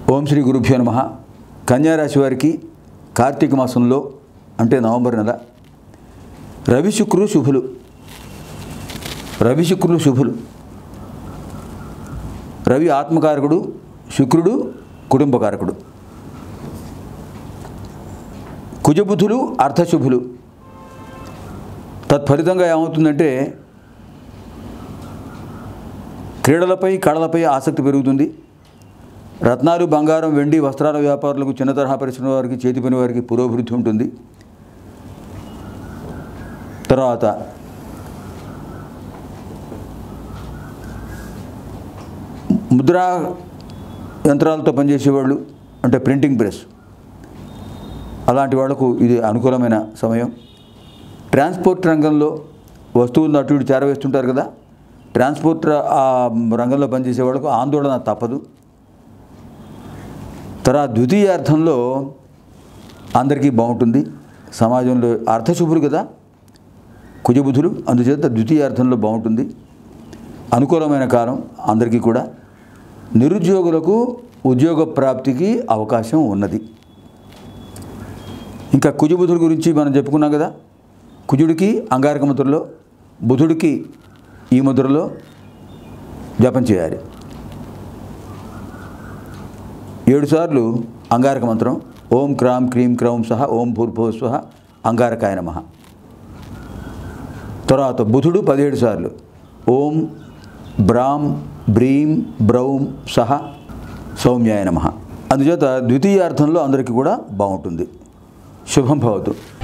ఓం శ్రీ గురుభ్యో నమ కన్యారాశి వారికి కార్తీక మాసంలో అంటే నవంబర్ నెల రవి శుక్రులు శుభులు రవి శుక్రులు శుభులు రవి ఆత్మకారకుడు శుక్రుడు కుటుంబకారకుడు కుజబుధులు అర్థశుభులు తత్ఫలితంగా ఏమవుతుందంటే క్రీడలపై కళలపై ఆసక్తి పెరుగుతుంది రత్నాలు బంగారం వెండి వస్త్రాల వ్యాపారులకు చిన్న తరహా పరిశ్రమ వారికి చేతి పని వారికి పురోభివృద్ధి ఉంటుంది తర్వాత ముద్రా యంత్రాలతో పనిచేసేవాళ్ళు అంటే ప్రింటింగ్ ప్రెస్ అలాంటి వాళ్లకు ఇది అనుకూలమైన సమయం ట్రాన్స్పోర్ట్ రంగంలో వస్తువులను అటు ఇటు చేరవేస్తుంటారు కదా ట్రాన్స్పోర్ట్ ర- ఆ రంగంలో పనిచేసే వాళ్ళకు ఆందోళన తప్పదు తర్వాత ద్వితీయార్థంలో అందరికీ బాగుంటుంది సమాజంలో అర్థశుభులు కదా కుజబుధులు అందుచేత ద్వితీయార్థంలో బాగుంటుంది అనుకూలమైన కాలం అందరికీ కూడా నిరుద్యోగులకు ఉద్యోగ ప్రాప్తికి అవకాశం ఉన్నది ఇంకా కుజబుధుల గురించి మనం చెప్పుకున్నాం కదా కుజుడికి అంగారక ముద్రలో బుధుడికి ఈ ముద్రలో జపం చేయాలి ఏడుసార్లు అంగారక మంత్రం ఓం క్రాం క్రీం క్రౌం సహ ఓం భూర్భువస్వ అంగారకాయ నమ తర్వాత బుధుడు పదిహేడు సార్లు ఓం బ్రాం బ్రీం బ్రౌం సహ సౌమ్యాయ నమ అందుచేత ద్వితీయార్థంలో అందరికీ కూడా బాగుంటుంది శుభం భవతు